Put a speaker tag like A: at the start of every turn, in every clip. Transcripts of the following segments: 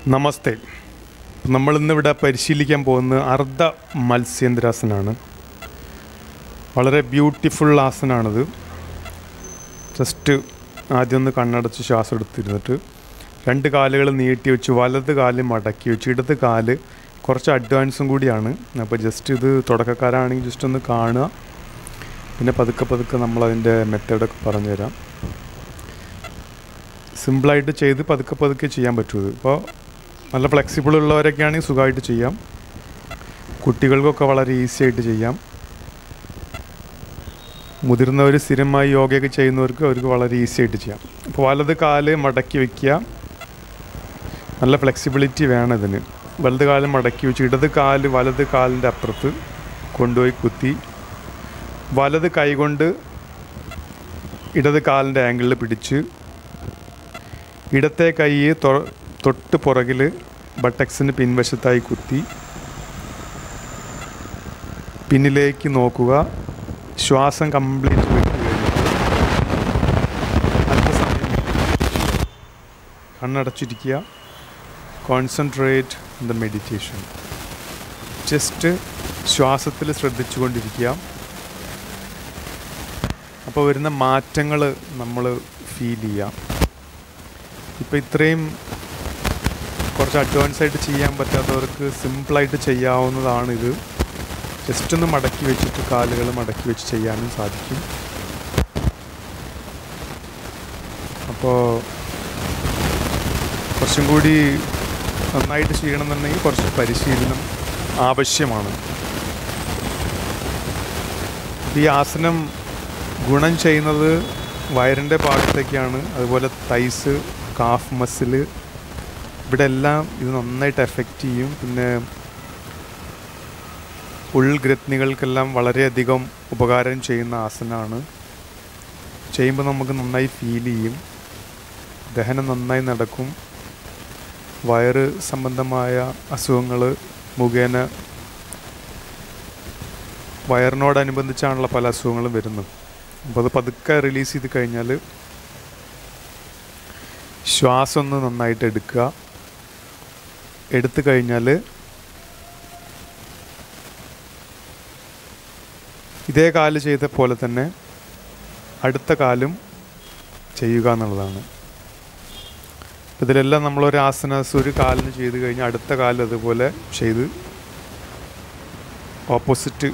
A: നമസ്തേ നമ്മളിന്നിവിടെ പരിശീലിക്കാൻ പോകുന്നത് അർദ്ധ മത്സ്യേന്ദ്രാസനാണ് വളരെ ബ്യൂട്ടിഫുൾ ആസനാണിത് ജസ്റ്റ് ആദ്യം ഒന്ന് കണ്ണടച്ച് ശ്വാസം എടുത്തിരുന്നിട്ട് രണ്ട് കാലുകൾ നീട്ടി വെച്ച് വലത് കാല് മടക്കി വെച്ച് ഇടത് കാല് കുറച്ച് അഡ്വാൻസും കൂടിയാണ് അപ്പോൾ ജസ്റ്റ് ഇത് തുടക്കക്കാരാണെങ്കിൽ ജസ്റ്റ് ഒന്ന് കാണുക പിന്നെ പതുക്കെ പതുക്കെ നമ്മളതിൻ്റെ മെത്തേഡൊക്കെ പറഞ്ഞുതരാം സിമ്പിളായിട്ട് ചെയ്ത് പതുക്കെ പതുക്കെ ചെയ്യാൻ പറ്റും ഇപ്പോൾ നല്ല ഫ്ലെക്സിബിൾ ഉള്ളവരൊക്കെയാണെങ്കിൽ സുഖമായിട്ട് ചെയ്യാം കുട്ടികൾക്കൊക്കെ വളരെ ഈസി ആയിട്ട് ചെയ്യാം മുതിർന്നവർ സ്ഥിരമായി യോഗയൊക്കെ ചെയ്യുന്നവർക്ക് അവർക്ക് വളരെ ഈസി ആയിട്ട് ചെയ്യാം അപ്പോൾ വലത് കാല് മടക്കി വയ്ക്കുക നല്ല ഫ്ലെക്സിബിലിറ്റി വേണം ഇതിന് വലത് കാല് മടക്കി വെച്ച് ഇടത് കാല് വലത് കാലിൻ്റെ അപ്പുറത്ത് കൊണ്ടുപോയി കുത്തി വലത് കൈ കൊണ്ട് ഇടത് കാലിൻ്റെ ആംഗിളിൽ പിടിച്ച് ഇടത്തെ കൈ തൊ- തൊട്ട് പുറകിൽ ബട്ടക്സിന് പിൻവശത്തായി കുത്തി പിന്നിലേക്ക് നോക്കുക ശ്വാസം കംപ്ലീറ്റ് വിട്ട് കഴിഞ്ഞിട്ട് അല്പസമയം കണ്ണടച്ചിരിക്കുക concentrate in the meditation just ശ്വാസത്തിൽ ശ്രദ്ധിച്ചുകൊണ്ടിരിക്കുക അപ്പോൾ വരുന്ന മാറ്റങ്ങൾ നമ്മൾ ഫീൽ ചെയ്യാം ഇപ്പോൾ ഇത്രയും കുറച്ച് അഡ്വാൻസ് ആയിട്ട് ചെയ്യാൻ പറ്റാത്തവർക്ക് സിമ്പിളായിട്ട് ചെയ്യാവുന്നതാണ് ഇത് ജസ്റ്റ് ഒന്ന് മടക്കി വെച്ചിട്ട് കാലുകൾ മടക്കി വെച്ച് ചെയ്യാനും സാധിക്കും അപ്പോൾ കുറച്ചും കൂടി നന്നായിട്ട് ചെയ്യണമെന്നുണ്ടെങ്കിൽ കുറച്ച് പരിശീലനം ആവശ്യമാണ് ഈ ആസനം ഗുണം ചെയ്യുന്നത് വയറിൻ്റെ ഭാഗത്തേക്കാണ് അതുപോലെ തൈസ് കാഫ് മസിൽ ഇവിടെ എല്ലാം ഇത് നന്നായിട്ട് എഫക്റ്റ് ചെയ്യും പിന്നെ ഉൾഗ്രത്നികൾക്കെല്ലാം വളരെയധികം ഉപകാരം ചെയ്യുന്ന ആസനമാണ് ചെയ്യുമ്പോൾ നമുക്ക് നന്നായി ഫീൽ ചെയ്യും ദഹനം നന്നായി നടക്കും വയറ് സംബന്ധമായ അസുഖങ്ങൾ മുഖേന വയറിനോടനുബന്ധിച്ചാണുള്ള പല അസുഖങ്ങളും വരുന്നത് അപ്പോൾ അത് പതുക്കെ റിലീസ് ചെയ്ത് കഴിഞ്ഞാൽ ശ്വാസം ഒന്ന് നന്നായിട്ട് എടുക്കുക എടുത്തു കഴിഞ്ഞാൽ ഇതേ കാല് ചെയ്ത പോലെ തന്നെ അടുത്ത കാലും ചെയ്യുക എന്നുള്ളതാണ് ഇതിലെല്ലാം നമ്മളൊരു ആസനാസ് ഒരു കാലിന് ചെയ്ത് കഴിഞ്ഞാൽ അടുത്ത കാല് അതുപോലെ ചെയ്ത് ഓപ്പോസിറ്റ്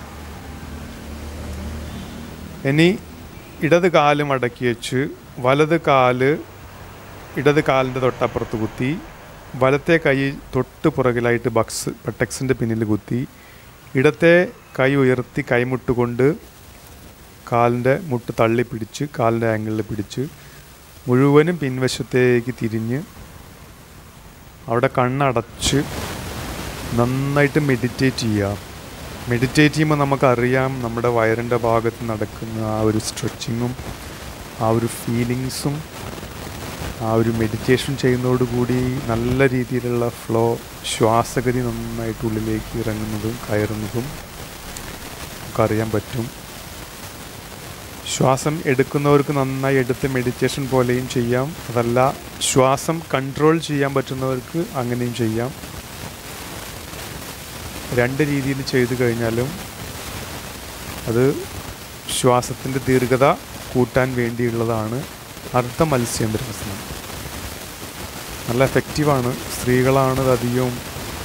A: ഇനി ഇടത് കാല് മടക്കി വെച്ച് വലത് കാല് ഇടത് കാലിൻ്റെ തൊട്ടപ്പുറത്ത് കുത്തി വലത്തെ കൈ തൊട്ട് പുറകിലായിട്ട് ബക്സ് ബട്ടക്സിൻ്റെ പിന്നിൽ കുത്തി ഇടത്തെ കൈ ഉയർത്തി കൈമുട്ട് കൊണ്ട് കാലിൻ്റെ മുട്ട് തള്ളി പിടിച്ച് കാലിൻ്റെ ആംഗിളിൽ പിടിച്ച് മുഴുവനും പിൻവശത്തേക്ക് തിരിഞ്ഞ് അവിടെ കണ്ണടച്ച് നന്നായിട്ട് മെഡിറ്റേറ്റ് ചെയ്യുക മെഡിറ്റേറ്റ് ചെയ്യുമ്പോൾ നമുക്കറിയാം നമ്മുടെ വയറിൻ്റെ ഭാഗത്ത് നടക്കുന്ന ആ ഒരു സ്ട്രെച്ചിങ്ങും ആ ഒരു ഫീലിങ്സും ആ ഒരു മെഡിറ്റേഷൻ ചെയ്യുന്നതോടുകൂടി നല്ല രീതിയിലുള്ള ഫ്ലോ ശ്വാസഗതി നന്നായിട്ട് ഉള്ളിലേക്ക് ഇറങ്ങുന്നതും കയറുന്നതും നമുക്കറിയാൻ പറ്റും ശ്വാസം എടുക്കുന്നവർക്ക് നന്നായി എടുത്ത് മെഡിറ്റേഷൻ പോലെയും ചെയ്യാം അതല്ല ശ്വാസം കൺട്രോൾ ചെയ്യാൻ പറ്റുന്നവർക്ക് അങ്ങനെയും ചെയ്യാം രണ്ട് രീതിയിൽ ചെയ്തു കഴിഞ്ഞാലും അത് ശ്വാസത്തിൻ്റെ ദീർഘത കൂട്ടാൻ വേണ്ടിയുള്ളതാണ് അർദ്ധ മത്സ്യേന്ദ്രാസനം നല്ല എഫക്റ്റീവാണ് സ്ത്രീകളാണ് ഇത് അധികവും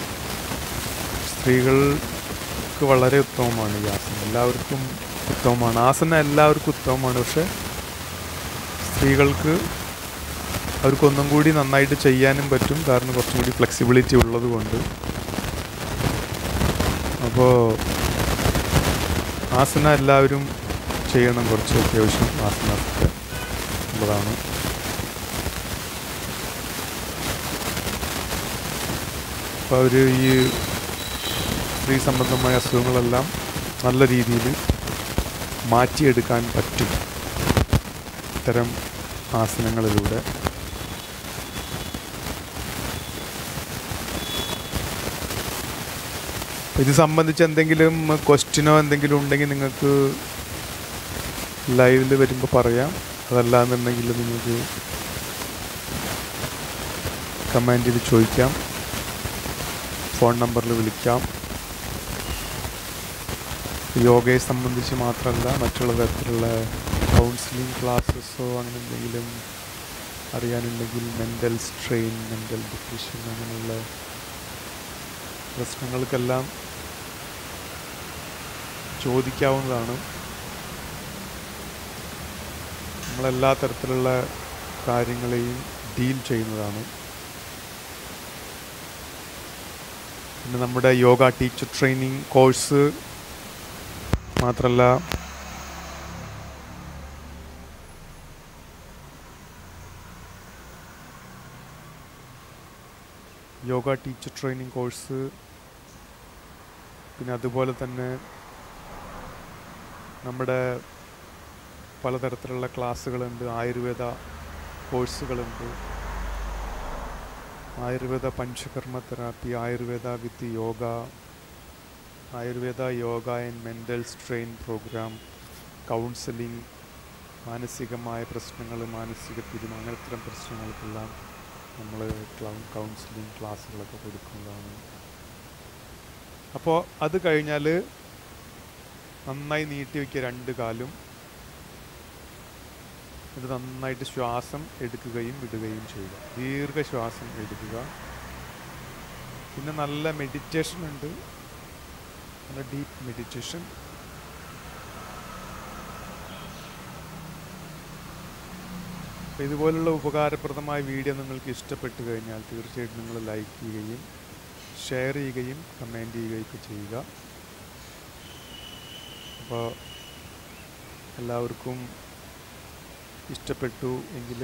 A: സ്ത്രീകൾക്ക് വളരെ ഉത്തമമാണ് ഈ ആസനം എല്ലാവർക്കും ഉത്തമമാണ് ആസനം എല്ലാവർക്കും ഉത്തമമാണ് പക്ഷെ സ്ത്രീകൾക്ക് അവർക്കൊന്നും കൂടി നന്നായിട്ട് ചെയ്യാനും പറ്റും കാരണം കുറച്ചും കൂടി ഫ്ലെക്സിബിലിറ്റി ഉള്ളത് കൊണ്ട് അപ്പോൾ ആസന എല്ലാവരും ചെയ്യണം കുറച്ച് അത്യാവശ്യം ആസനമൊക്കെ ഉള്ളതാണ് അപ്പോൾ അവർ ഈ സ്ത്രീ സംബന്ധമായ അസുഖങ്ങളെല്ലാം നല്ല രീതിയിൽ മാറ്റിയെടുക്കാൻ പറ്റും ഇത്തരം ആസനങ്ങളിലൂടെ ഇത് സംബന്ധിച്ച് എന്തെങ്കിലും ക്വസ്റ്റ്യനോ എന്തെങ്കിലും ഉണ്ടെങ്കിൽ നിങ്ങൾക്ക് ലൈവിൽ വരുമ്പോൾ പറയാം അതല്ലാന്നുണ്ടെങ്കിൽ നിങ്ങൾക്ക് കമാൻഡ് ചെയ്ത് ചോദിക്കാം ഫോൺ നമ്പറിൽ വിളിക്കാം യോഗയെ സംബന്ധിച്ച് മാത്രമല്ല മറ്റുള്ള തരത്തിലുള്ള കൗൺസിലിംഗ് ക്ലാസ്സസോ അങ്ങനെ എന്തെങ്കിലും അറിയാനുണ്ടെങ്കിൽ മെൻ്റൽ സ്ട്രെയിൻ മെൻ്റൽ ഡിപ്രഷൻ അങ്ങനെയുള്ള പ്രശ്നങ്ങൾക്കെല്ലാം ചോദിക്കാവുന്നതാണ് നമ്മളെല്ലാ തരത്തിലുള്ള കാര്യങ്ങളെയും ഡീൽ ചെയ്യുന്നതാണ് പിന്നെ നമ്മുടെ യോഗ ടീച്ചർ ട്രെയിനിങ് കോഴ്സ് മാത്രമല്ല യോഗ ടീച്ചർ ട്രെയിനിങ് കോഴ്സ് പിന്നെ അതുപോലെ തന്നെ നമ്മുടെ പലതരത്തിലുള്ള ക്ലാസ്സുകളുണ്ട് ആയുർവേദ കോഴ്സുകളുണ്ട് Ayurveda Panchakarma therapy Ayurveda with yoga Ayurveda yoga and mental strain programme counselling മാനസികമായ പ്രശ്നങ്ങൾ മാനസിക പിരിമ അങ്ങനത്തരം പ്രശ്നങ്ങൾക്കെല്ലാം നമ്മൾ കൗൺസിലിംഗ് ക്ലാസ്സുകളൊക്കെ കൊടുക്കുന്നതാണ് അപ്പോൾ അത് കഴിഞ്ഞാൽ നന്നായി നീട്ടി വയ്ക്കുക രണ്ട് കാലും ഇത് നന്നായിട്ട് ശ്വാസം എടുക്കുകയും വിടുകയും ചെയ്യുക ദീർഘശ്വാസം എടുക്കുക പിന്നെ നല്ല മെഡിറ്റേഷൻ ഉണ്ട് നല്ല ഡീപ്പ് മെഡിറ്റേഷൻ അപ്പോൾ ഇതുപോലുള്ള ഉപകാരപ്രദമായ വീഡിയോ നിങ്ങൾക്ക് ഇഷ്ടപ്പെട്ട് കഴിഞ്ഞാൽ തീർച്ചയായിട്ടും നിങ്ങൾ ലൈക്ക് ചെയ്യുകയും ഷെയർ ചെയ്യുകയും കമൻറ്റ് ചെയ്യുകയൊക്കെ ചെയ്യുക അപ്പോൾ എല്ലാവർക്കും ഇഷ്ടപ്പെട്ടു എങ്കിൽ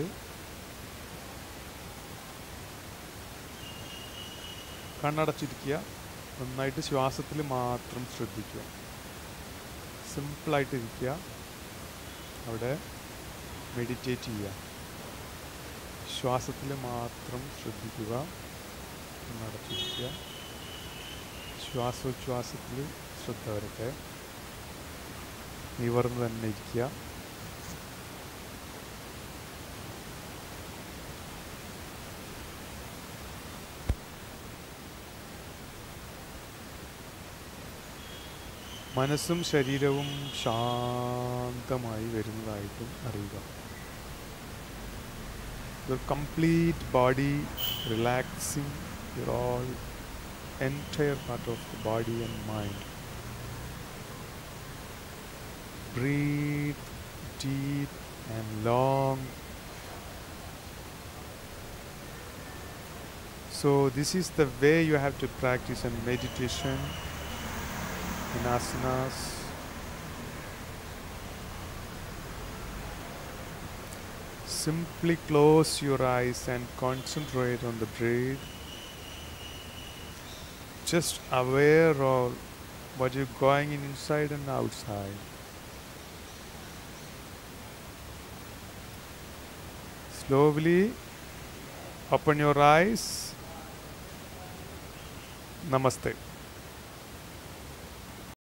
A: കണ്ണടച്ചിരിക്കുക നന്നായിട്ട് ശ്വാസത്തിൽ മാത്രം ശ്രദ്ധിക്കുക സിമ്പിളായിട്ട് ഇരിക്കുക അവിടെ മെഡിറ്റേറ്റ് ചെയ്യുക ശ്വാസത്തിൽ മാത്രം ശ്രദ്ധിക്കുക കണ്ണടച്ചിരിക്കുക ശ്വാസോച്ഛ്വാസത്തിൽ ശ്രദ്ധ വരട്ടെ നിവർന്ന് തന്നെ ഇരിക്കുക മനസ്സും ശരീരവും ശാന്തമായി വരുന്നതായിട്ടും അറിയുക your complete body relaxing your all entire part of the body and mind breathe deep and long so this is the way you have to practice in meditation in asanas simply close your eyes and concentrate on the breath just aware of what you're going in inside and outside slowly open your eyes namaste